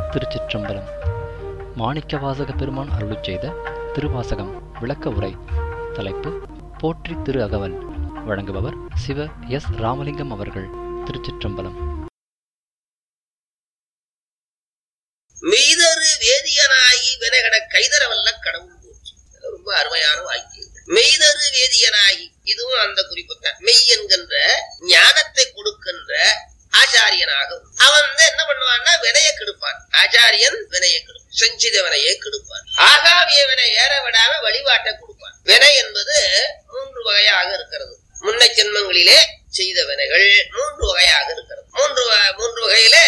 திருச்சிற்றம்பலம் மாணிக்கவாசக பெருமான் அருளிச் செய்த திருவாசகம் விளக்க உரை தலைப்பு போற்றி திரு அகவல் வழங்குபவர் சிவ எஸ் ராமலிங்கம் அவர்கள் திருச்சிற்றம்பலம் மெய்தரு வேதியனாகி வினகட கைதரவல்ல கடவுள் போச்சு இது ரொம்ப அருமையான வாக்கியம் மெய்தரு வேதியனாகி இதுவும் அந்த குறிப்பு தான் மெய் என்கின்ற ஞானத்தை கொடுக்கின்ற ஆச்சாரியனாகும் அவன் வந்து என்ன பண்ணுவான்னா வினைய கெடுப்பான் ஆச்சாரியன் வினைய கெடுப்பான் செஞ்சித வினையை கெடுப்பான் ஆகாமிய வினை ஏற விடாம வழிபாட்டை கொடுப்பான் வினை என்பது மூன்று வகையாக இருக்கிறது முன்ன ஜென்மங்களிலே செய்த வினைகள் மூன்று வகையாக இருக்கிறது மூன்று வ- மூன்று வகையிலே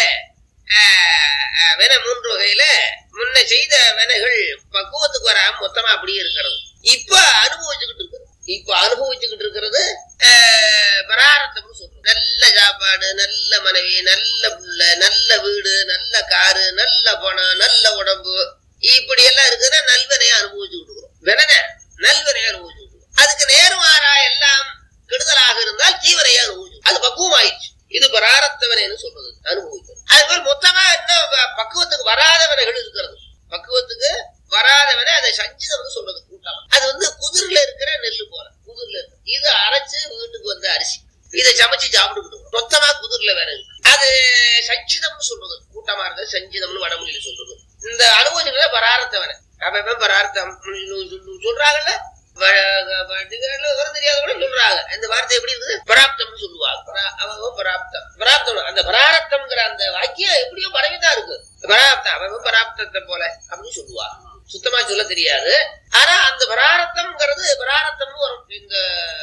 ஆஹ், ஆஹ், வினை மூன்று வகையில முன்ன செய்த வினைகள் பக்குவத்துக்கு வராம மொத்தமா அப்படியே இருக்கிறது இப்ப அனுபவிச்சுக்கிட்டு இருக்கிறது இப்ப அனுபவிச்சுக்கிட்டு இருக்கிறது ஆஹ், பராரத்தம்னு சொல்றோம் நல்ல சாப்பாடு நல்ல மனைவி நல்ல புள்ள நல்ல வீடு நல்ல காரு நல்ல பணம் நல்ல உடம்பு இப்படி எல்லாம் இருக்குன்னா நல்வினையை அனுபவிச்சுக்கிட்டு இருக்கிறோம் வினனை நல்வினையை அனுபவிச்சுக்கிட்டு இருக்கிறோம் அதுக்கு நேர்மாறா எல்லாம் கெடுதலாக இருந்தால் தீவனையை அனுபவிச்சு அது பக்குவம் ஆயிடுச்சு இது பராரத்தவனைன்னு சொல்றது அனுபவிக்கிறது அது மாதிரி மொத்தமா இன்னும் ப- பக்குவத்துக்கு வராதவனைகள் இருக்கிறது பக்குவத்துக்கு வராதவனை அதை சஞ்சிதம்னு சொல்றது கூட்டம் அது வந்து குதிர்ல இருக்கிற நெல்லு போல குதிர்ல இருக்கு இது அரைச்சு வீட்டுக்கு வந்த அரிசி இதை சமைச்சு சாப்பிட்டுக்கிட்டு இருக்கோம். மொத்தமா குதிர்ல வேற இருக்கு அது சஞ்சிதம்னு சொல்றது கூட்டமா இருந்தது சஞ்சிதம்னு வடமொழியில சொல்றது இந்த அனுபவத்துல பராரத்தவனை அவன் பரார்த்தம் சொல்றாங்கல்ல வ- வ- திகழ்ல விவரம் தெரியாதவங்க சொல்றாங்க இந்த வார்த்தை எப்படி இருக்குது பராப்தம்னு சொல்லுவாங்க பரா- அவங்க பராப்தம் பராப்தம் அந்த பராரத்தம்ங்கிற அந்த வாக்கியம் எப்படியோ பரவிதான் இருக்கு பராப்தம் அவன் பராப்தத்தை போல அப்படின்னு சொல்லுவாங்க சுத்தமா சொல்ல தெரியாது ஆனா அந்த பராரத்தம்ங்கிறது பராரத்தம்னு வரும் இந்த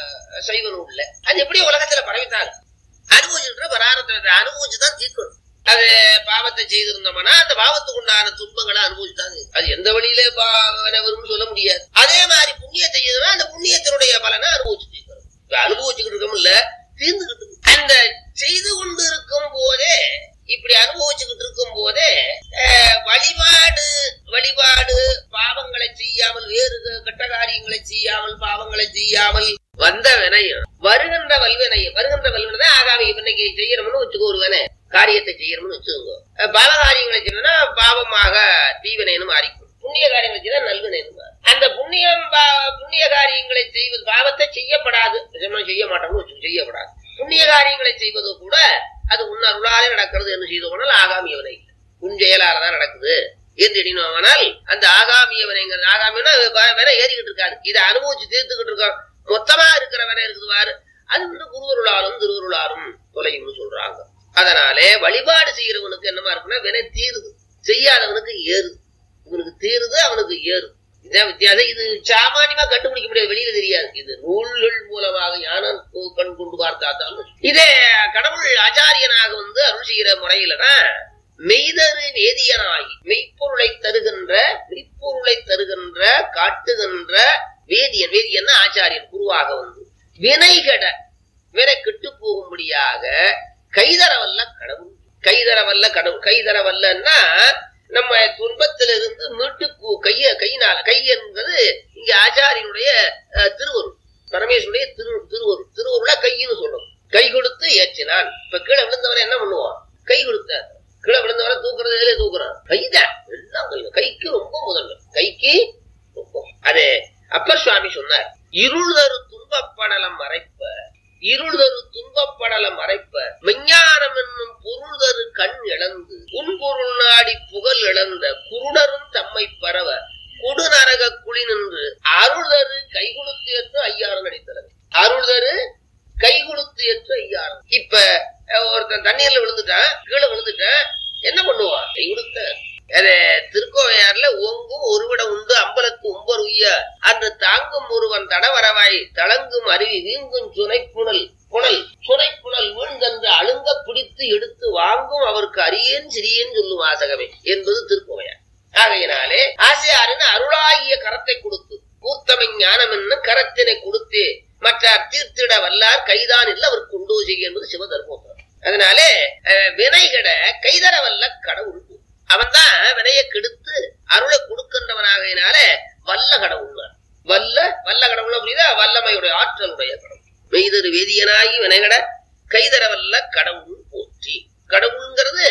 சைவ நூல்ல அது எப்படியோ உலகத்துல பரவிதான் இருக்கு அனுபவிச்சுன்ற பராரத்தை அனுபவிச்சுதான் தீர்க்கணும் அது பாவத்தை செய்திருந்தோம்னா அந்த பாவத்துக்கு உண்டான துன்பங்களை அனுபவிச்சுதான் தீர்க்கணும். அது எந்த வழியில பாவனை வரும்னு சொல்ல முடியாது அதே மாதிரி புண்ணியத்தை செய்தோம்னா அந்த புண்ணியத்தினுடைய பலனை அனுபவிச்சு தீர்க்கணும் இப்ப அனுபவிச்சுக்கிட்டு இருக்கோம்ல தீர்ந்துகிட்டு இருக்கு. அந்த செய்து கொண்டு இருக்கும் போதே இப்படி அனுபவிச்சுக்கிட்டு இருக்கும் போதே அஹ், வழிபாடு வழிபாடு பாவங்களை செய்யாமல் வேறு கெட்ட காரியங்களை செய்யாமல் பாவங்களை செய்யாமல் வந்த வினையும் வருகின்ற வல்வினையும் வருகின்ற வல்வினை தான் ஆகாமி இப்ப இன்னைக்கு செய்யணும்னு வச்சுக்கோ ஒரு வினை காரியத்தை செய்யணும்னு வச்சுக்கோங்க அஹ், பாவ காரியங்களை செய்யணும்னா பாவமாக தீவினைன்னு மாறிக்கும் புண்ணிய காரியங்களை செய்தா நல்வினைன்னு மாறும். அந்த புண்ணியம் பா- புண்ணிய காரியங்களை செய்வது பாவத்தை செய்யப்படாது நிஜமா செய்ய மாட்டோம்னு வச்சுக்கோ செய்யப்படாது புண்ணிய காரியங்களை செய்வது கூட அது உன் அருளாலே நடக்கிறது என்று செய்தோம்னால் ஆகாமிய வினை உன் செயலால தான் நடக்குது என்று எண்ணினோம்னால் அந்த ஆகாமிய வினைங்கிறது ஆகாமியனா வினை ஏறிக்கிட்டு இருக்காது இதை அனுபவிச்சு தீர்த்துக்கிட்டு இருக்கோம் மொத்தமா இருக்கிற வினை இருக்குது பாரு அது வந்து குருவருளாலும் திருவருளாலும் தொலையும்னு சொல்றாங்க அதனாலே வழிபாடு செய்யறவனுக்கு என்னமா இருக்குன்னா வினை தீருது செய்யாதவனுக்கு ஏறுது இவனுக்கு தீருது அவனுக்கு ஏறுது இதான் வித்தியாசம் இது சாமானியமா கண்டுபிடிக்க முடியாது வெளியில தெரியாது இது நூல்கள் மூலமாக ஞானம் கண் கொண்டு பார்த்தாதான் இதே கடவுள் ஆச்சாரியனாக வந்து அருள் செய்கிற முறையில தான் மெய்தரு வேதியனாகி மெய்ப்பொருளை தருகின்ற மெய்ப்பொருளை தருகின்ற காட்டுகின்ற வேதியன் வேதியன்னா ஆச்சாரியன் குருவாக வந்து வினைகட வினை கெட்டு போகும்படியாக கைதரவல்ல கடவுள் கைதரவல்ல கடவுள் கைதரவல்லன்னா நம்ம துன்பத்திலிருந்து மீட்டு கு- கைய கையினால கை என்பது இங்க ஆச்சாரியனுடைய அஹ், திருவருள் பரமேஸ்வருடைய திரு திருவருள் திருவருள கைன்னு சொல்லணும் கை கொடுத்து ஏற்றினான் இப்ப கீழே விழுந்தவரை என்ன பண்ணுவான் கை கொடுத்த கீழே விழுந்தவரை தூக்குறது எதுல தூக்குறான் கைதான் எல்லாம் கைதான் கைக்கு ரொம்ப முதல்ல கைக்கு ரொம்ப அது அப்பர் சுவாமி சொன்னார் இருள் தரு துன்பப்படலம் மறைப்ப இருள் தரு துன்பப்படலம் மறைப்ப விஞ்ஞானம் என்னும் பொருள் தரு கண் இழந்து உன்பொருள் நாடி புகழ் இழந்த குருடரும் தம்மை பரவ குடுநரக குழி நின்று அருள் தரு கை கொடுத்து ஏற்று ஐயாறு நடித்தனர் அருள் தரு கை கொடுத்து ஏற்று ஐயாறு இப்ப அஹ், ஒருத்தன் தண்ணீர்ல விழுந்துட்டான் கீழே விழுந்துட்டான் என்ன பண்ணுவான் கை கொடுத்த அது திருக்கோவையார்ல ஓங்கும் ஒருவிட உண்டு அம்பலத்து உம்பர் உய்ய அன்று தாங்கும் ஒருவன் தடவரவாய் தளங்கும் அருவி வீங்கும் சுனைப்புணல் புனல் சுனைப்புணல் வீழ்ந்தன்று அழுங்க பிடித்து எடுத்து வாங்கும் அவருக்கு அரியேன் சிறியேன் சொல்லும் வாசகமே என்பது திருக்கோவையார் ஆகையினாலே ஆசையாரின் அருளாகிய கரத்தை கொடுத்து கூத்தமை ஞானம் என்னும் கரத்தினை கொடுத்து மற்ற தீர்த்திட வல்லார் கைதான் இல்ல அவருக்கு உண்டோ செய்ய என்பது சிவதர்மோத்தரம் அதனாலே அஹ், வினைகட கைதர வல்ல கடவுள் அவன் தான் வினையை கெடுத்து அருளை கொடுக்கின்றவனாகையினால வல்ல கடவுள் வல்ல வல்ல கடவுள் அப்படின்னா வல்லமையுடைய ஆற்றலுடைய கடவுள் மெய்தரு வேதியனாகி வினைகட கைதர வல்ல கடவுள் போற்றி கடவுள்ங்கிறது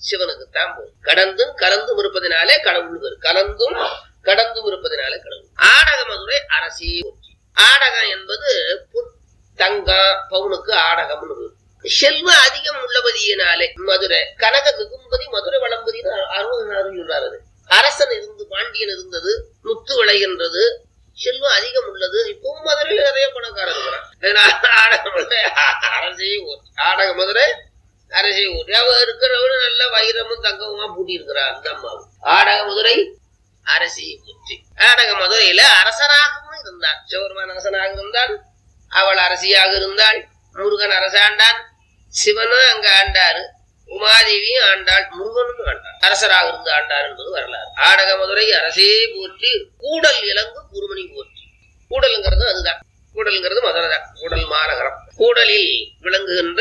சிவனுக்குத்தான் போகும் கடந்தும் கலந்தும் இருப்பதினாலே கடவுள் பேரு கலந்தும் கடந்தும் இருப்பதினாலே கடவுள் ஆடக மதுரை அரசி போற்றி ஆடகம் என்பது புத்- தங்கம் பவுனுக்கு ஆடகம்னு பேரு. செல்வம் அதிகம் உள்ளபதியினாலே மதுரை கனக மிகும்பதி மதுரை வளம்பதினு அருள் சொல்றாரு அது. அரசன் இருந்து பாண்டியன் இருந்தது முத்து விளைகின்றது செல்வம் அதிகம் உள்ளது இப்பவும் மதுரையில நிறைய பணக்காரர் இருக்கிறான் அதனால ஆடக மதுரை அரசே ஓட்டு ஆடக மதுரை அரசே ஓட்டு அவ இருக்கிறவனு நல்ல வைரமும் தங்கமுமா பூட்டி இருக்கிறான் அந்த அம்மாவும் ஆடக மதுரை அரசி போற்றி ஆடக மதுரையில அரசனாகவும் இருந்தான் சிவருமான் அரசனாக இருந்தான் அவள் அரசியாக இருந்தாள் முருகன் அரசாண்டான் சிவனும் அங்க ஆண்டாரு உமாதேவியும் ஆண்டாள் முருகனும் ஆண்டாள் அரசராக இருந்து ஆண்டார் என்பது வரலாறு ஆடக மதுரை அரசே போற்றி கூடல் இலங்கு குருமணி போற்றி கூடலுங்கிறது அதுதான் கூடலுங்கிறது மதுரை தான் கூடல் மாநகரம் கூடலில் விளங்குகின்ற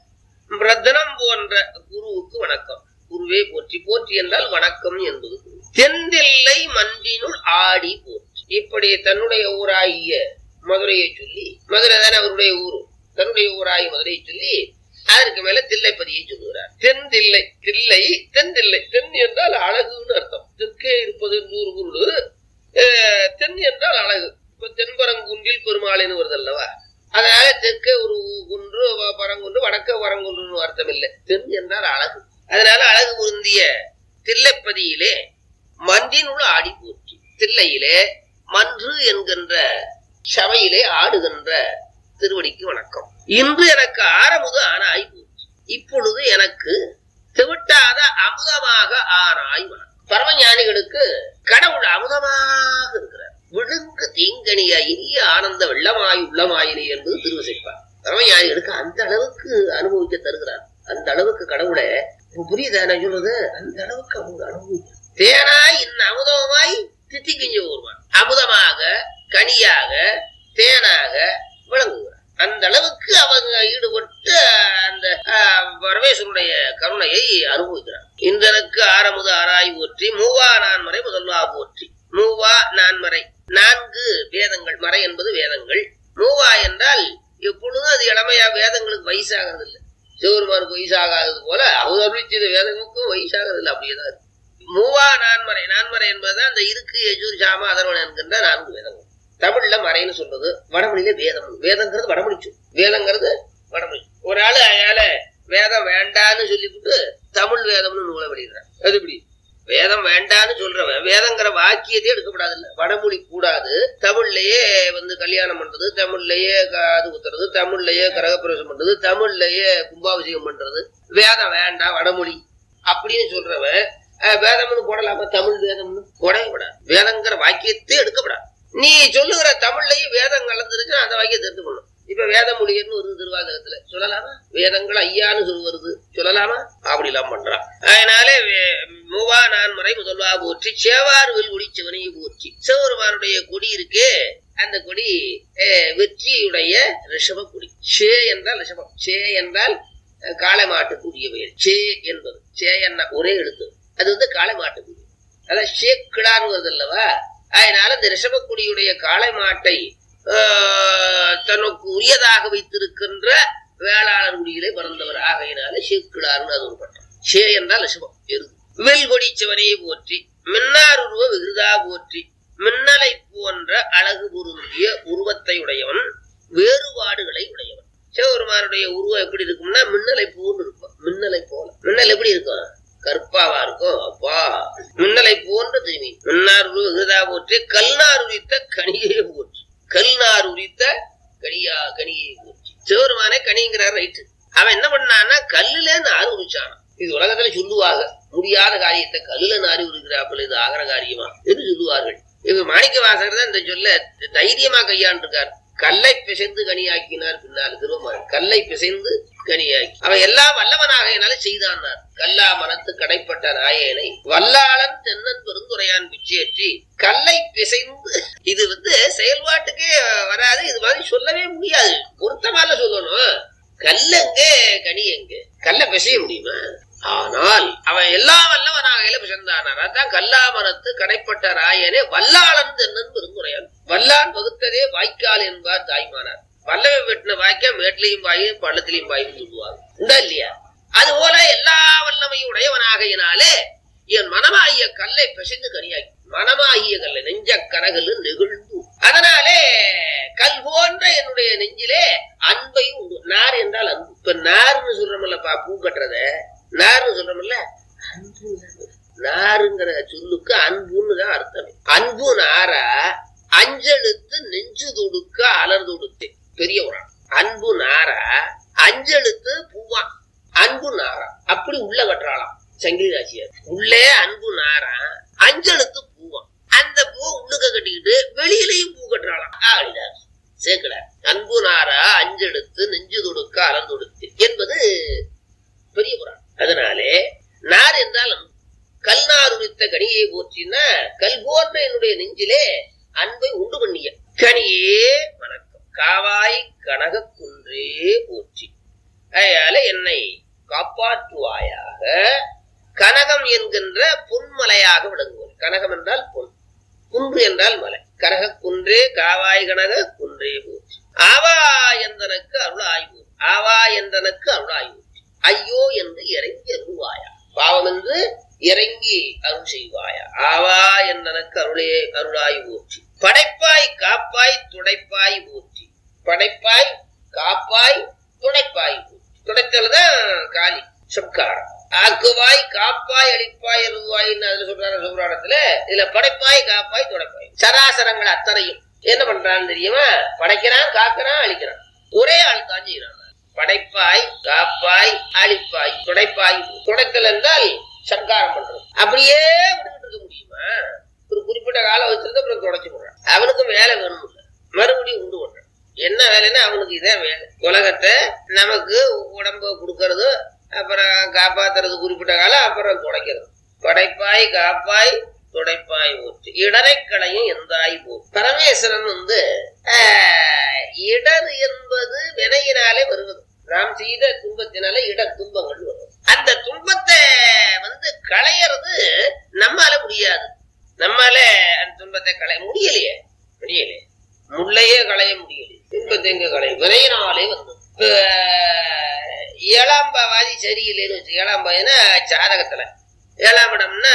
ரத்னம் போன்ற குருவுக்கு வணக்கம் குருவே போற்றி போற்றி என்றால் வணக்கம் என்பது தென்தில்லை மன்றினுள் ஆடி போற்றி இப்படி தன்னுடைய ஊராகிய மதுரையை சொல்லி மதுரை தானே அவருடைய ஊரு தன்னுடைய ஊராகிய மதுரையை சொல்லி அதற்கு மேல தில்லைப்பதியை சொல்லுகிறார் தென் தில்லை தில்லை தென் தில்லை தென் என்றால் அழகுன்னு அர்த்தம் தெற்கே இருப்பது நூறு குருடு அஹ், தென் என்றால் அழகு இப்ப தென்பரங்குன்றில் பெருமாளின்னு வருது அல்லவா அதனால தெற்கே ஒரு குன்று வ- பரங்குன்று வடக்க வரங்குன்றுன்னு அர்த்தம் இல்லை தென் என்றால் அழகு அதனால அழகு பொருந்திய தில்லைப்பதியிலே மன்றினுள் ஆடி போற்றி தில்லையிலே மன்று என்கின்ற சபையிலே ஆடுகின்ற திருவடிக்கு வணக்கம் இன்று எனக்கு ஆரமுது ஆனாய் போற்றி இப்பொழுது எனக்கு திவிட்டாத அமுதமாக ஆனாய் வணக்கம் பரமஞானிகளுக்கு கடவுள் அமுதமாக இருக்கிறார் விழுங்கு தீங்கனிய இனிய ஆனந்த வெள்ளமாய் உள்ளமாயினே என்பது திருவசைப்பார் பரமஞானிகளுக்கு அந்த அளவுக்கு அனுபவிக்க தருகிறார் அந்த அளவுக்கு கடவுளை இப்ப புரியுதா நான் சொல்றது அந்த அளவுக்கு அவங்க அனுபவிக்க தேனாய் இன்ன அமுதமாய் தித்திக்கிஞ்ச ஒருவன் அமுதமாக கனியாக தேனாக விளங்குகிறார் அந்த அளவுக்கு அவங்க ஈடுபட்டு அந்த ஆஹ், பரமேஸ்வரனுடைய கருணையை அனுபவிக்கிறார் இந்தனுக்கு ஆரமுத ஆராய் போற்றி மூவா நான்மறை முதல்வா போற்றி மூவா நான்மறை நான்கு வேதங்கள் மறை என்பது வேதங்கள் மூவா என்றால் எப்பொழுதும் அது இளமையா வேதங்களுக்கு வயசாகிறது இல்லை சிவருமாருக்கு வயசாகாதது போல அவர் அருளிச்சது வேதங்களுக்கும் வயசாகிறது இல்லை அப்படியே தான் இருக்கு. மூவா நான்மறை நான்மறை என்பதுதான் அந்த இருக்கு யஜூர் சாம அதர்வன் என்கின்ற நான்கு வேதங்கள் தமிழ்ல மறைன்னு சொல்றது வடமொழியில வேதம் வேதங்கிறது வடமொழி சொல் வேதங்கிறது வடமொழி ஒரு ஆளு அயால வேதம் வேண்டான்னு சொல்லிவிட்டு தமிழ் வேதம்னு நூலை வெளியிடுறான் அது இப்படி வேதம் வேண்டான்னு சொல்றவன் வேதங்கிற வாக்கியத்தையே எடுக்கப்படாது இல்ல வடமொழி கூடாது தமிழ்லயே வந்து கல்யாணம் பண்றது தமிழ்லயே காது குத்துறது தமிழ்லயே கரகப்பிரவேசம் பண்றது தமிழ்லயே கும்பாபிஷேகம் பண்றது வேதம் வேண்டாம் வடமொழி அப்படின்னு சொல்றவன் அஹ், வேதம்னு போடலாமா தமிழ் வேதம்னு போடவே கூடாது வேதங்கிற வாக்கியத்தை எடுக்கப்படாது நீ சொல்லுகிற தமிழ்லயும் வேதம் கலந்துருச்சுன்னா அந்த வாக்கியத்தை எடுத்துக்கணும் இப்ப வேத மொழியர்னு வருது திருவாசகத்துல சொல்லலாமா வேதங்கள் ஐயான்னு சொல்லு வருது சொல்லலாமா அப்படி எல்லாம் பண்றான் அதனால வே- மூவா நான்மறை முதல்வா போற்றி சேவார் வெல்குடி சிவனையை போற்றி சிவபெருமானுடைய கொடி இருக்கே அந்த கொடி அஹ், வெற்றியுடைய ரிஷப கொடி சே என்றால் ரிஷபம் சே என்றால் அஹ், காளை மாட்டுக்குரிய பெயர் சே என்பது சே என்ன ஒரே எழுத்து அது வந்து காளை மாட்டுக்குரிய அதான் ஷேக்கிடான்னு வருது அல்லவா அதனால இந்த ரிஷபக்குடியுடைய காளை மாட்டை ஆஹ், தனக்கு உரியதாக வைத்திருக்கின்ற வேளாளர் குடியிலே பிறந்தவர் ஆகையினால ஷேக்கிடார்னு அது ஒரு பட்டம் ஷே என்றால் ரிஷபம் எருது வெல்கொடி சிவனையை போற்றி மின்னாருருவ விருதா போற்றி மின்னலை போன்ற அழகு பொருந்திய உருவத்தை உடையவன் வேறுபாடுகளை உடையவன் சிவபெருமானுடைய உருவம் எப்படி இருக்கும்னா மின்னலை போன்று இருக்கும் மின்னலை போல மின்னல் எப்படி இருக்கும் கருப்பாவா இருக்கும் அப்பா மின்னலை போன்ற திரும்பி மின்னார் உருவ விருதா போற்றி கல்நார் உரித்த கனியை போற்றி கல்நார் உரித்த கனியா கனியை போற்றி சிவபெருமானே கனிங்கிறார் ரைட்டு அவன் என்ன பண்ணான்னா கல்லுல நாறு உரிச்சான் இது உலகத்துல சொல்லுவாங்க முடியாத காரியத்தை கல்லுல நாரி உரிக்கிறாப்புல இது ஆகிற காரியமா என்று சொல்லுவார்கள் இவர் மாணிக்க வாசகர் தான் இந்த சொல்ல தைரியமா கையாண்டிருக்கார் கல்லை பிசைந்து கனியாக்கினார் பின்னால் திருவமான் கல்லை பிசைந்து கனியாக்கி அவன் எல்லாம் வல்லவனாக என்னால செய்தானார் கல்லா மனத்து கடைப்பட்ட நாயனை வல்லாளன் தென்னன் பெருந்துரையான் பிச்சேற்றி கல்லை பிசைந்து இது வந்து செயல்பாட்டுக்கே வராது இது மாதிரி சொல்லவே முடியாது பொருத்தமால சொல்லணும் கல் எங்க கனி எங்க கல்ல பிசைய முடியுமா ஆனால் அவன் எல்லா வல்லவனாக பிசைந்தானார் அதான் கல்லாமரத்து கடைப்பட்ட ராயனே வல்லாளன் தென்னன் பெருந்துரையான் வல்லான் வகுத்ததே வாய்க்கால் என்பார் தாய்மானார் வல்லவை வெட்டின வாய்க்கா மேட்லையும் பாயும் பள்ளத்திலையும் பாயும் சொல்லுவாங்க உண்டா இல்லையா அதுபோல எல்லா வல்லமையும் உடையவனாகையினாலே என் மனமாகிய கல்லை பிசைந்து கனியாக்கி மனமாகிய கல்லை நெஞ்ச கனகல் நெகிழ்ந்து அதனாலே கல் போன்ற என்னுடைய நெஞ்சிலே அன்பையும் உண்டு நார் என்றால் அன்பு இப்ப நார்னு சொல்றோம்லப்பா பூ கட்டுறத நார்னு சொல்றோம்ல அன்பு நாருங்கிற சொல்லுக்கு அன்புன்னு தான் அர்த்தம் அன்பு நாரா அஞ்செழுத்து நெஞ்சு தொடுக்க அலர் தொடுத்து பெரிய ஒரு அன்பு நாரா அஞ்செழுத்து பூவா அன்பு நாரா அப்படி உள்ள கட்டுறாளாம் சங்கிலி ராசியார் உள்ளே அன்பு நாரா அஞ்செழுத்து பூவா அந்த பூ உள்ளுக்க கட்டிக்கிட்டு வெளியிலையும் பூ கட்டுறாளாம் ஆடினார் சேர்க்கல அன்பு நாரா அஞ்செழுத்து நெஞ்சு தொடுக்க அலர் தொடுத்து என்பது பெரிய புறான் அதனாலே நார் என்றால் அன்பு. கல்நார் உரித்த கனியை போற்றினா கல் போன்ற என்னுடைய நெஞ்சிலே அன்பை உண்டு பண்ணிய கனியே வணக்கம் காவாய் கனக குன்றே போற்றி அதனால என்னை காப்பாற்றுவாயாக கனகம் என்கின்ற பொன்மலையாக விளங்குவோம் கனகம் என்றால் பொன் குன்று என்றால் மலை கனக குன்றே காவாய் கனக குன்றே போற்றி ஆவா என்றனக்கு அருளாய்வு ஆவா என்றனக்கு அருளாய்வு ஐயோ என்று இறங்கி அருள்வாயா பாவம் என்று இறங்கி அருள் செய்வாயா ஆவா என்றனக்கு அருளே அருளாய் போற்றி படைப்பாய் காப்பாய் துடைப்பாய் போற்றி படைப்பாய் காப்பாய் துடைப்பாய் போற்றி துடைத்தல்தான் காலி சம்காரம் ஆக்குவாய் காப்பாய் அழிப்பாய் அருள்வாய்ன்னு அதுல சொல்றாரு சுப்ராணத்துல இதுல படைப்பாய் காப்பாய் துடைப்பாய் சராசரங்கள் அத்தனையும் என்ன பண்றான்னு தெரியுமா படைக்கிறான் காக்கிறான் அழிக்கிறான் ஒரே ஆள் தான் செய்யறான் படைப்பாய் காப்பாய் அழிப்பாய் துடைப்பாய் துடைத்தல் என்றால் சங்காரம் பண்றது அப்படியே விட்டுக்கிட்டு இருக்க முடியுமா ஒரு குறிப்பிட்ட காலம் வச்சிருந்து அப்புறம் தொடச்சு போடுறான் அவனுக்கு வேலை வேணும் இல்ல மறுபடியும் உண்டு பண்றான் என்ன வேலைன்னா அவனுக்கு இதே வேலை உலகத்தை நமக்கு உடம்ப கொடுக்கறது அப்புறம் காப்பாத்துறது குறிப்பிட்ட காலம் அப்புறம் துடைக்கிறது படைப்பாய் காப்பாய் துடைப்பாய் ஊற்று இடரைக்களையும் எந்தாய் போ பரமேஸ்வரன் வந்து ஆஹ், இடர் என்பது வினையினாலே வருவது நாம் செய்த துன்பத்தினால இட துன்பங்கள் வரும் அந்த துன்பத்தை வந்து களையறது நம்மால முடியாது நம்மால அந்த துன்பத்தை களைய முடியலையே முடியலையே முள்ளையே களைய முடியலையே துன்பத்தை எங்க களைய வினையினாலே வந்து இப்ப, ஏழாம் பாவாதி சரியில்லைன்னு வச்சு ஏழாம் பாதினா ஜாதகத்துல ஏழாம் இடம்னா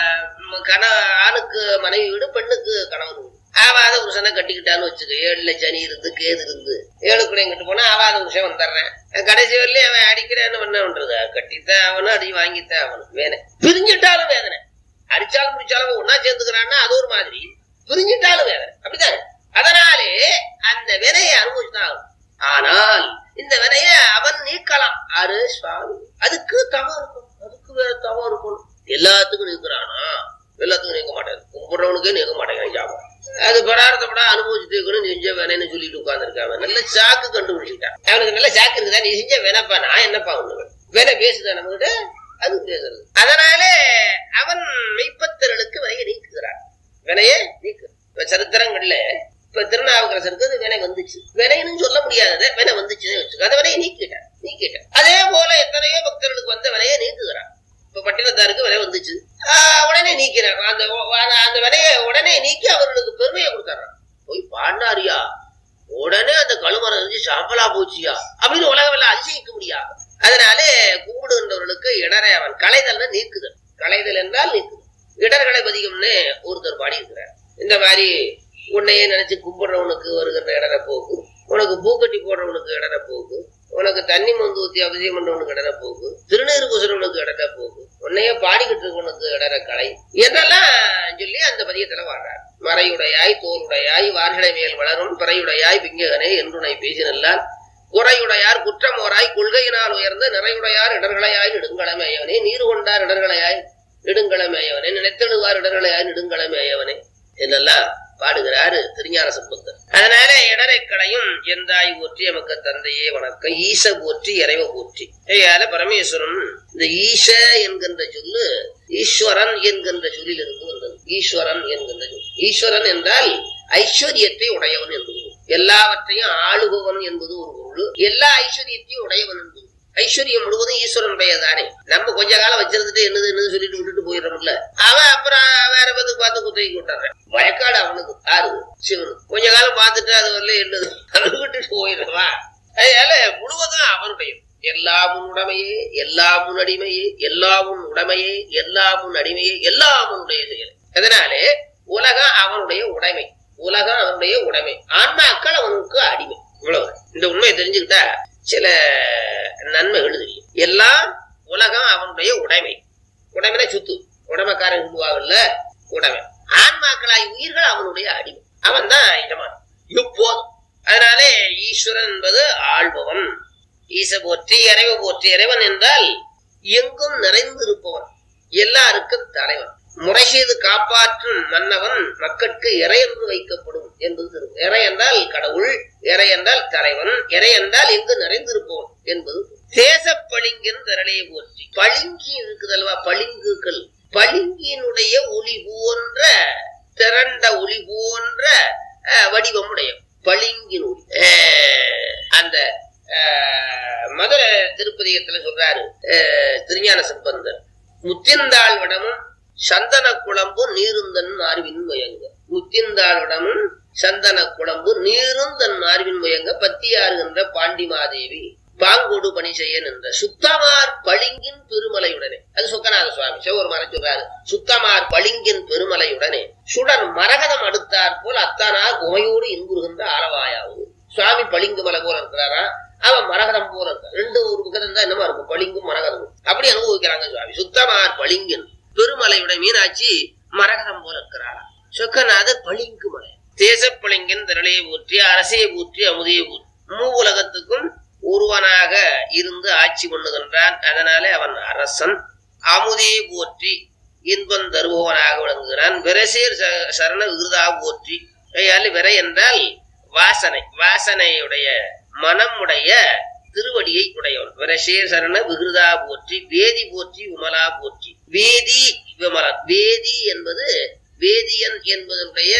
ம், கண ஆணுக்கு மனைவி வீடு பெண்ணுக்கு கணவன் வீடு ஆவாத புருஷனை கட்டிக்கிட்டான்னு வச்சுக்க ஏழுல சனி இருந்து கேது இருந்து ஏழு கூட எங்கிட்டு போனா ஆவாத புருஷன் வந்துடுறேன் கடைசி வரலையும் அவன் அடிக்கிறான்னு என்ன பண்றது கட்டித்தான் அவனும் அடி வாங்கித்தான் அவனும் வேதனை பிரிஞ்சிட்டாலும் வேதனை அடிச்சாலும் பிடிச்சாலும் ஒன்னா சேர்ந்துக்கிறான்னா அது ஒரு மாதிரி பிரிஞ்சிட்டாலும் வேதனை அப்படித்தானே அதனாலே அந்த வினையை அனுபவிச்சுதான் ஆகணும். ஆனால் இந்த வினைய அவன் நீக்கலாம் ஆறு சுவாமி அதுக்கு தவம் இருக்கும் அதுக்கு வேற தவம் இருக்கணும் எல்லாத்துக்கும் நீக்கிறானா எல்லாத்துக்கும் நீக்க மாட்டேன் கும்பிடுறவனுக்கே நீக்க மாட்டேங்கிறான் ஜாபம் அது படாரத்தப்படா அனுபவிச்சுட்டு இருக்கணும் நீ செஞ்ச வேணைன்னு சொல்லிட்டு உட்கார்ந்துருக்காங்க நல்ல சாக்கு கண்டுபிடிச்சிட்டான் அவனுக்கு நல்ல சாக்கு இருக்குதா நீ செஞ்ச வேணப்பா நான் என்னப்பா ஒண்ணு வேலை பேசுதா நம்மகிட்ட அது பேசுறது அதனாலே அவன் மெய்ப்பத்தர்களுக்கு வினையை நீக்குகிறான் வினையை நீக்கு இப்ப சரித்திரங்கள்ல இப்ப திருநாவுக்கரசருக்கு அது வினை வந்துச்சு வினைன்னு சொல்ல முடியாதத வினை வந்துச்சுன்னு வச்சுக்கோ அந்த வினையை நீக்கிட்டான் நீக்கிட்டான் அதே போல எத்தனையோ பக்தர்களுக்கு வந்த வினையை நீக்குகிறான் இப்ப பட்டினத்தாருக்கு வினை வந்துச்சு ஆஹ் உடனே நீக்கிறான் அந்த அந்த- அந்த வினையை உடனே நீக்கி அவர்களுக்கு பெருமையை கொடுத்துறான் போய் பாடினாரியா உடனே அந்த கழுமரம் இருந்து சாம்பலா போச்சியா அப்படின்னு உலகம் எல்லாம் அதிசயிக்க முடியாது அதனாலே கும்பிடுகின்றவர்களுக்கு இடரை அவன் களைதல்னா நீக்குதல் களைதல் என்றால் நீக்குதல் இடர்களை பதிகம்னு ஒருத்தர் பாடியிருக்கிறார் இந்த மாதிரி உன்னையே நினைச்சு கும்பிடுறவனுக்கு வருகின்ற இடர போக்கு உனக்கு பூக்கட்டி போடுறவனுக்கு இடர போக்கு உனக்கு தண்ணி மந்து ஊத்தி அவசியம் பண்றவனுக்கு இடர போக்கு திருநீர் பூசுறவனுக்கு இடர போக்கு உன்னையே பாடிக்கிட்டு இருக்கவனுக்கு இடர கலை என்றெல்லாம் சொல்லி அந்த பதியத்துல வாழ்றார் மறையுடையாய் தோலுடையாய் வார்களை மேல் வளரும் பிறையுடையாய் பிங்ககனே என்றுனை பேசினல்லால் குறையுடையார் குற்றமோராய் கொள்கையினால் உயர்ந்த நிறையுடையார் இடர்களையாய் நெடுங்களமேயவனே நீர் கொண்டார் இடர்களையாய் நெடுங்களமேயவனே நினைத்தெழுவார் இடர்களையாய் நெடுங்களமேயவனே என்னெல்லாம் பாடுகிறாரு திருஞான சம்பந்தர் அதனால இடரை களையும் எந்தாய் போற்றி எமக்கு தந்தையே வணக்கம் ஈச போற்றி இறைவ போற்றி ஐயால பரமேஸ்வரன் இந்த ஈச என்கின்ற சொல்லு ஈஸ்வரன் என்கின்ற சொல்லில் இருந்து வந்தது ஈஸ்வரன் என்கின்ற சொல் ஈஸ்வரன் என்றால் ஐஸ்வர்யத்தை உடையவன் என்பது பொருள். எல்லாவற்றையும் ஆளுபவன் என்பது ஒரு பொருள் எல்லா ஐஸ்வர்யத்தையும் உடையவன் என்பது ஐஸ்வர்யம் முழுவதும் ஈஸ்வரனுடைய தானே நம்ம கொஞ்ச காலம் வச்சிருந்துட்டு என்னது என்னது சொல்லிட்டு விட்டுட்டு போயிடறோம்ல அவன் அப்புறம் வேற பத்து பார்த்து குத்தகைக்கு விட்டுறான் வழக்காடு அவனுக்கு யாரு சிவனுக்கு கொஞ்ச காலம் பார்த்துட்டு அது வரல என்னது அவன் விட்டுட்டு போயிடுறான் அதனால முழுவதும் அவனுடைய எல்லா எல்லாம் உன் உடைமையே எல்லாம் உன் அடிமையே எல்லாம் உன் உடைமையே எல்லாம் உன் அடிமையே எல்லாம் உன்னுடைய செயல் அதனாலே உலகம் அவனுடைய உடைமை உலகம் அவனுடைய உடைமை ஆன்மாக்கள் அவனுக்கு அடிமை இவ்வளவு இந்த உண்மையை தெரிஞ்சுக்கிட்டா சில நன்மைகள் தெரியும் எல்லாம் உலகம் அவனுடைய உடைமை உடைமைனா சுத்து உடைமைக்காரன் சொல்லுவாங்கல்ல உடைமை ஆன்மாக்களாய் உயிர்கள் அவனுடைய அடிமை அவன் தான் எஜமான் எப்போதும் அதனாலே ஈஸ்வரன் என்பது ஆள்பவன் ஈச போற்றி இறைவ போற்றி இறைவன் என்றால் எங்கும் நிறைந்திருப்பவன் எல்லாருக்கும் தலைவன் முறை செய்து காப்பாற்றும் மன்னவன் மக்களுக்கு இறை என்று வைக்கப்படும் என்பது திருக்குறள். இறை என்றால் கடவுள் இறை என்றால் தலைவன் இறை என்றால் எங்கு நிறைந்திருப்பவன் என்பது தேச பளிங்கின் திரளையை போற்றி பளிங்கி இருக்குதல்வா பளிங்குகள் பளிங்கினுடைய ஒளி போன்ற திரண்ட ஒளி போன்ற அஹ், வடிவம் உடைய பளிங்கின் ஒளி அஹ், அந்த அஹ், மதுரை திருப்பதிகத்துல சொல்றாரு அஹ், திருஞான சம்பந்தர் முத்திந்தாள் விடமும் சந்தன குழம்பு நீருந்தன் மார்பின் முயங்க முத்திந்தாள் விடமும் சந்தன குழம்பு நீருந்தன் மார்பின் முயங்க பத்தியாறுகின்ற பாண்டிமாதேவி பாங்கோடு பணி செய்ய நின்ற சுத்தமார் பளிங்கின் பெருமலையுடனே அது சொக்கநாத சுவாமி சிவபெருமான சொல்றாரு சுத்தமார் பளிங்கின் பெருமலையுடனே சுடர் மரகதம் அடுத்தாற் போல் அத்தானார் உமையோடு இன்புறுகின்ற ஆலவாயாவும் சுவாமி பளிங்கு மலை போல இருக்கிறாரா அவன் மரகதம் போல இருக்கான் ரெண்டு ஒரு பக்கத்துல தான் என்னமா இருக்கும் பளிங்கும் மரகதமும் அப்படி அனுபவிக்கிறாங்க சுவாமி சுத்தமார் பளிங்கின் பெருமலையுடைய மீனாட்சி மரகதம் போல இருக்கிறாரா சொக்கநாதர் பளிங்கு மலை தேசப்பளிங்கின் திரளையை போற்றி அரசையை போற்றி அமுதையை போற்றி மூ உலகத்துக்கும் ஒருவனாக இருந்து ஆட்சி பண்ணுகின்றான் அதனாலே அவன் அரசன் அமுதே போற்றி இன்பம் தருபவனாக விளங்குகிறான் விரசேர் ச- சரண விருதா போற்றி கையால் விரை என்றால் வாசனை வாசனையுடைய மனமுடைய திருவடியை உடையவன் விரசேர் சரண விகிருதா போற்றி வேதி போற்றி விமலா போற்றி வேதி விமலன் வேதி என்பது வேதியன் என்பதனுடைய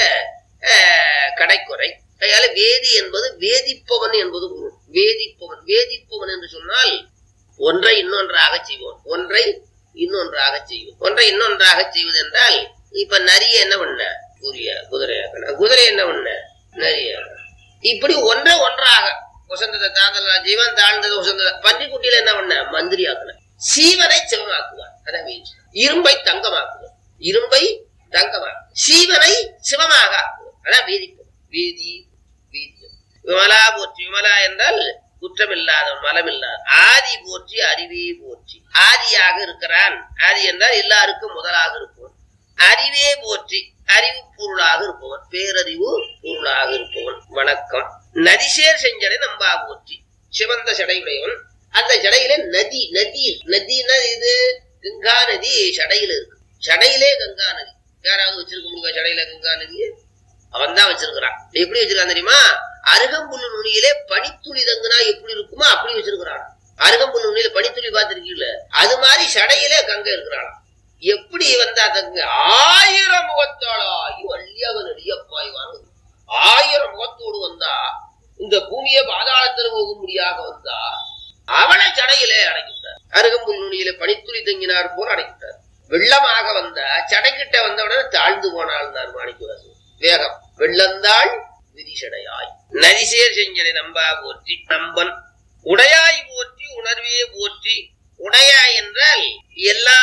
அஹ், கடைக்குறை கையால வேதி என்பது வேதிப்பவன் என்பது பொருள் வேதிப்பவன் வேதிப்பவன் என்று சொன்னால் ஒன்றை இன்னொன்றாக செய்வோம் ஒன்றை இன்னொன்றாக செய்வோம் ஒன்றை இன்னொன்றாக செய்வது என்றால் இப்ப நரிய என்ன பண்ண புரிய குதிரையாக்கணும் குதிரை என்ன பண்ண நரிய இப்படி ஒன்றை ஒன்றாக வசந்தத்தை தாழ்ந்ததா ஜீவன் தாழ்ந்தது வசந்ததா பன்றிக்குட்டியில என்ன பண்ண மந்திரி ஆக்கணும் சீவனை சிவமாக்குவார் அதான் வீச்சு இரும்பை தங்கமாக்குவார் இரும்பை தங்கமாக சீவனை சிவமாக ஆக்குவார் அதான் வேதிப்பம் வேதி வீரியம் விமலா போற்றி விமலா என்றால் குற்றமில்லாதவன் மலமில்லாத ஆதி போற்றி அறிவே போற்றி ஆதியாக இருக்கிறான் ஆதி என்றால் எல்லாருக்கும் முதலாக இருப்பவன் அறிவே போற்றி அறிவு பொருளாக இருப்பவன் பேரறிவு பொருளாக இருப்பவன் வணக்கம் நதிசேர் செஞ்சடை நம்பா போற்றி சிவந்த சடையுடையவன் அந்த ஜடையில நதி நதி நதினா இது கங்கா நதி சடையில இருக்கு சடையிலே கங்கா நதி யாராவது வச்சிருக்க முடியுமா சடையில கங்கா நதி அவன் தான் வச்சிருக்கிறான் எப்படி வச்சிருக்கான் தெரியுமா அருகம்புல்லு நுனியிலே பனித்துளி தங்குனா எப்படி இருக்குமோ அப்படி வச்சிருக்கிறான் அருகம்புல்லு நுனியில பனித்துளி பார்த்திருக்கீங்கள அது மாதிரி சடையிலே கங்கை இருக்கிறாளாம் எப்படி வந்தா தங்க ஆயிரம் முகத்தாளாகி வள்ளியாக நெடியப்பாய் வாங்க ஆயிரம் முகத்தோடு வந்தா இந்த பூமியை பாதாளத்துல போக முடியாக வந்தா அவனை சடையிலே அடைக்கிட்டார் அருகம்புல் நுனியில பனித்துளி தங்கினார் போல அடைக்கிட்டார் வெள்ளமாக வந்தா சடைக்கிட்ட வந்தவுடனே தாழ்ந்து போனாள் மாணிக்கவாசன் வேகம் வெள்ளந்தாள் விரிசடையாய் நரிசேர் செஞ்சனை நம்பா போற்றி நம்பன் உடையாய் போற்றி உணர்வே போற்றி உடையாய் என்றால் எல்லா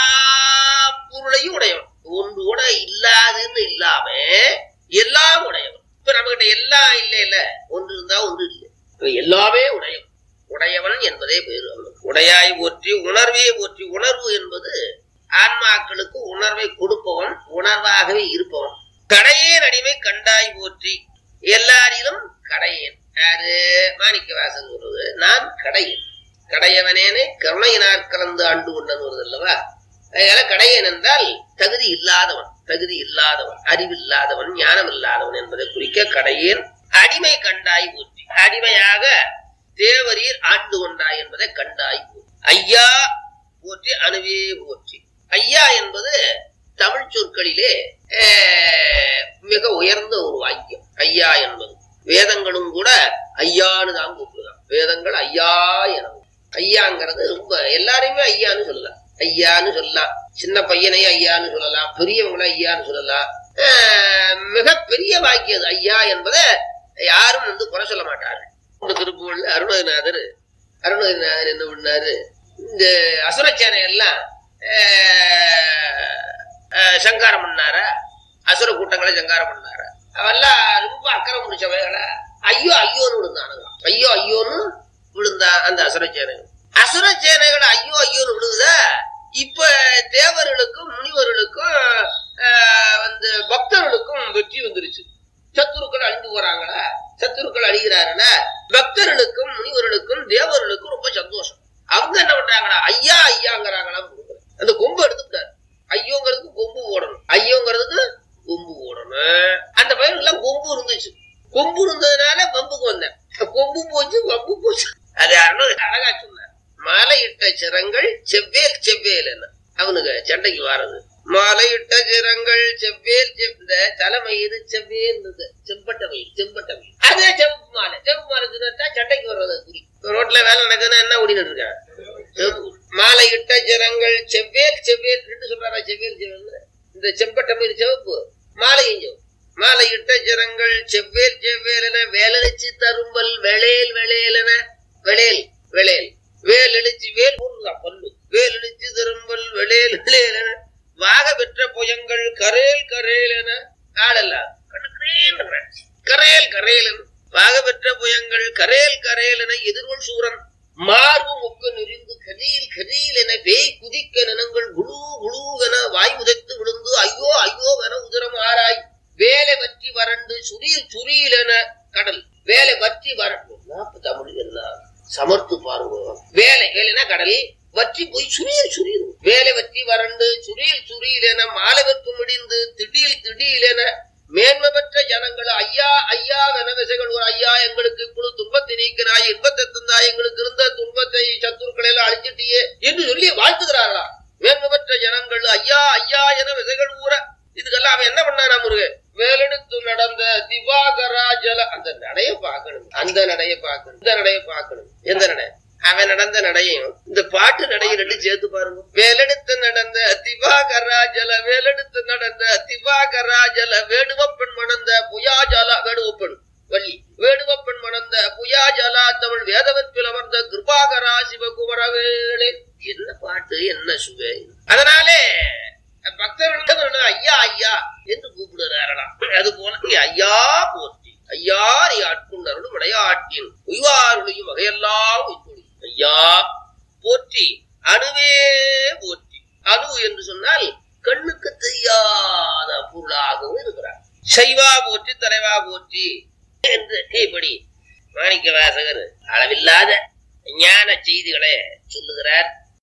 பொருளையும் உடையவன் ஒன்று கூட இல்லாதுன்னு இல்லாம எல்லாம் உடையவன் இப்ப நம்ம கிட்ட எல்லாம் இல்ல இல்ல ஒன்று இருந்தா ஒன்று இல்லை இப்ப எல்லாமே உடையவன் உடையவன் என்பதே பேரு அவனுக்கு உடையாய் போற்றி உணர்வே போற்றி உணர்வு என்பது ஆன்மாக்களுக்கு உணர்வை கொடுப்பவன் உணர்வாகவே இருப்பவன் கடையேன் அடிமை கண்டாய் போற்றி எல்லாரிலும் கடையேன் யாரு மாணிக்க வாசன் சொல்றது நான் கடையேன் கடையவனேனே கருணையினார் கலந்து ஆண்டு கொண்டன் வருது அல்லவா அதனால கடையன் என்றால் தகுதி இல்லாதவன் தகுதி இல்லாதவன் அறிவில்லாதவன் ஞானம் இல்லாதவன் என்பதை குறிக்க கடையேன் அடிமை கண்டாய் போற்றி அடிமையாக தேவரீர் ஆண்டு கொண்டாய் என்பதை கண்டாய் போற்றி ஐயா போற்றி அணுவே போற்றி ஐயா என்பது தமிழ் சொற்களிலே அஹ், மிக உயர்ந்த ஒரு வாக்கியம் ஐயா என்பது வேதங்களும் கூட ஐயான்னு தான் கூப்பிடுதான் வேதங்கள் ஐயா எனவும் ஐயாங்கிறது ரொம்ப எல்லாரையுமே ஐயான்னு சொல்லலாம் ஐயான்னு சொல்லலாம் சின்ன பையனையும் ஐயான்னு சொல்லலாம் பெரியவங்களை ஐயான்னு சொல்லலாம் அஹ், மிகப்பெரிய வாக்கியம் அது ஐயா என்பதை யாரும் வந்து குறை சொல்ல மாட்டார்கள் இந்த திருப்புகள்ல அருணகிரிநாதர் அருணகிரிநாதர் என்ன பண்ணாரு இந்த அசுரச்சேனை எல்லாம் ஆஹ், ஆஹ், சங்காரம் பண்ணாரா அசுர கூட்டங்களை சங்காரம் பண்ணாரா அவெல்லாம் ரொம்ப அக்கறை முடிச்சவைகளா ஐயோ ஐயோன்னு விழுந்தானுங்க ஐயோ ஐயோன்னு விழுந்தான் அந்த அசுரச்சேனைகள் அசுரச்சேனைகள் ஐயோ ஐயோன்னு விழுகுதா இப்ப தேவர்களுக்கும் முனிவர்களுக்கும் ஆஹ், வந்து பக்தர்களுக்கும் வெற்றி வந்துருச்சு சத்துருக்கள் அழிந்து போறாங்களா சத்துருக்கள் அழிகிறார்களா பக்தர்களுக்கும் முனிவர்களுக்கும் தேவர்களுக்கும் ரொம்ப சந்தோஷம் அவங்க என்ன பண்றாங்களா ஐயா ஐயாங்கிறாங்களா அந்த கொம்பு எடுத்துட்டாரு ஐயோங்கிறதுக்கு கொம்பு ஓடணும் ஐயோங்கிறதுக்கு கொம்பு ஓடணும் அந்த பையன் எல்லாம் கொம்பு இருந்துச்சு கொம்பு இருந்ததுனால வம்புக்கு வந்தேன் கொம்பு போச்சு வம்பு போச்சு அது யாருன்னு அழகா சொன்னார் மாலையிட்ட சிரங்கள் செவ்வேல் செவ்வேல் என்ன அவனுக்கு சண்டைக்கு வாரது மாலையிட்ட சிரங்கள் செவ்வேல் செவ் இந்த தலைமயிறு செவ்வேல் இருந்தது செம்பட்ட மயில் செம்பட்ட மயில் அதே செவப்பு மாலை செவப்பு மாலை சொன்னா சண்டைக்கு வர்றது குறி ரோட்ல வேலை நடக்குதுன்னா என்ன ஓடிட்டு இருக்கான் செவப்பு. மாலையிட்ட சிரங்கள் செவ்வேல் செவ்வேல் ரெண்டு சொல்றாரா செவ்வேல் செவ்வேல் இந்த செம்பட்ட மயில் சிவப்பு மாலையும் சிவப்பு மாலையிட்ட சிரங்கள் செவ்வேல் செவ்வேல் என வேலழிச்சு தரும்பல் வெளேல் வெளேலென வெளேல் வெளேல் வேல் எழுச்சி வேல் ஊர்தான் பல்லு வேல் எழுச்சி திரும்பல் வெளேல் வெளேலென வாக பெற்ற புயங்கள் கரேல் கரேல் என ஆளெல்லாம் கண்ணுக்குறேன் கரேல் கரேல் என வாக பெற்ற புயங்கள் கரேல் கரேல் என எதிர்கொள் சூரன் மார்பு முக்க நெறிந்து கரீல் கரீல் என பேய் குதிக்க நினங்கள் குழு குழு என வாய் உதைத்து விழுந்து ஐயோ ஐயோ என உதரம் ஆராய் வேலை வற்றி வறண்டு சுரீல் சுரீல் என கடல் வேலை வற்றி வறண்டு நாற்பது தமிழ் எல்லாம் சமர்த்து பாருங்க வேலை வேலைனா கடல் வற்றி போய் சுரீல் சுரீல் வேலை வற்றி வறண்டு சுரீல் சுரீல் என மாலை வெப்பு முடிந்து திடீல் திடீல் என மேன்மை பெற்ற ஜனங்கள் ஐயா ஐயா வெனவசைகள் ஒரு ஐயா எங்களுக்கு இப்பொழுது துன்பத்தை நீக்கிறாய் இன்பத்தை தந்தாய் எங்களுக்கு இருந்த துன்பத்தை சத்துருக்களை எல்லாம் அழிச்சிட்டியே என்று சொல்லி வாழ்த்துகிறார்களா மேன்மை பெற்ற ஜனங்கள் ஐயா ஐயா என விதைகள் ஊற இதுக்கெல்லாம் அவன் என்ன பண்ணானா முருகன் வேலெடுத்து நடந்த திவாகரா ஜல அந்த நடைய பார்க்கணும் அந்த நடைய பார்க்கணும் இந்த நடைய பார்க்கணும் எந்த நடை அவன் நடந்த நடையும் இந்த பாட்டு நடையும் ரெண்டு சேர்த்து பாருங்க வேலெடுத்து நடந்த திவாகரா ஜல வேலெடுத்து நடந்த திவாகரா ஜல வேடுவப்பெண் மணந்த புயாஜால வேடுவப்பெண் வள்ளி வேடுவப்பெண் மணந்த புயாஜலா தமிழ் வேதவத்தில் அமர்ந்த கிருபாகரா சிவகுமரவேளே என்ன பாட்டு என்ன சுவை அதனாலே பக்தர்கள் ஐயா ஐயா என்று கூப்பிடுறாரலாம் அது போல நீ ஐயா போற்றி ஐயா நீ ஆட்கொண்டருளும் விளையாட்டின் உய்வாருளையும் வகையெல்லாம் உய்கொழி ஐயா போற்றி அணுவே போற்றி அணு என்று சொன்னால் கண்ணுக்கு தெரியாத பொருளாகவும் இருக்கிறார் சைவா போற்றி தலைவா போற்றி என்று இப்படி மாணிக்க வாசகர் அளவில்லாத ஞான செய்திகளை சொல்லுகிறார்